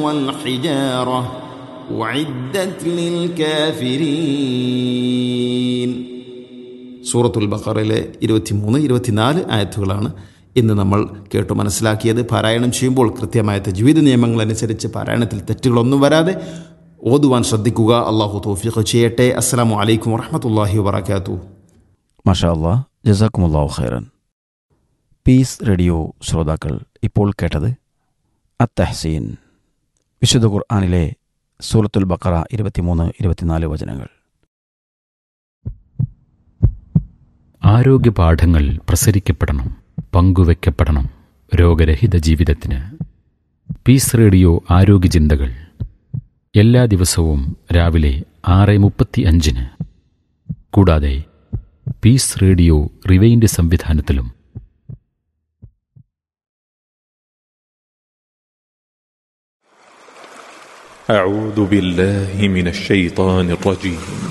والحجارة أعدت للكافرين സൂറത്തുൽ ബഖറയിലെ ഇരുപത്തിമൂന്ന് ഇരുപത്തിനാല് ആയത്തുകളാണ് ഇന്ന് നമ്മൾ കേട്ടു മനസ്സിലാക്കിയത് പാരായണം ചെയ്യുമ്പോൾ കൃത്യമായ തജ്വീദ് നിയമങ്ങൾ അനുസരിച്ച് പാരായണത്തിൽ തെറ്റുകളൊന്നും വരാതെ ഓതുവാൻ ശ്രദ്ധിക്കുക അള്ളാഹു തോഫിഖ് ചെയ്യട്ടെ അസ്സലാമു അലൈക്കും വറഹമത്തല്ലാഹി വബർക്കാത്തു മഷാ അല്ലാ ജസാക്കുമുല്ലാഹു ഖൈറൻ പീസ് റേഡിയോ ശ്രോതാക്കൾ ഇപ്പോൾ കേട്ടത് അത്തഹസീൻ വിശുദ്ധ ഖുർആാനിലെ സൂറത്തുൽ ബക്കറ ഇരുപത്തിമൂന്ന് ഇരുപത്തിനാല് വചനങ്ങൾ ആരോഗ്യ പാഠങ്ങൾ പ്രസരിക്കപ്പെടണം പങ്കുവെക്കപ്പെടണം രോഗരഹിത ജീവിതത്തിന് പീസ് റേഡിയോ ആരോഗ്യ ചിന്തകൾ എല്ലാ ദിവസവും രാവിലെ ആറ് മുപ്പത്തി അഞ്ചിന് കൂടാതെ പീസ് റേഡിയോ റിവൈൻഡ് സംവിധാനത്തിലും أعوذ بالله من الشيطان الرجيم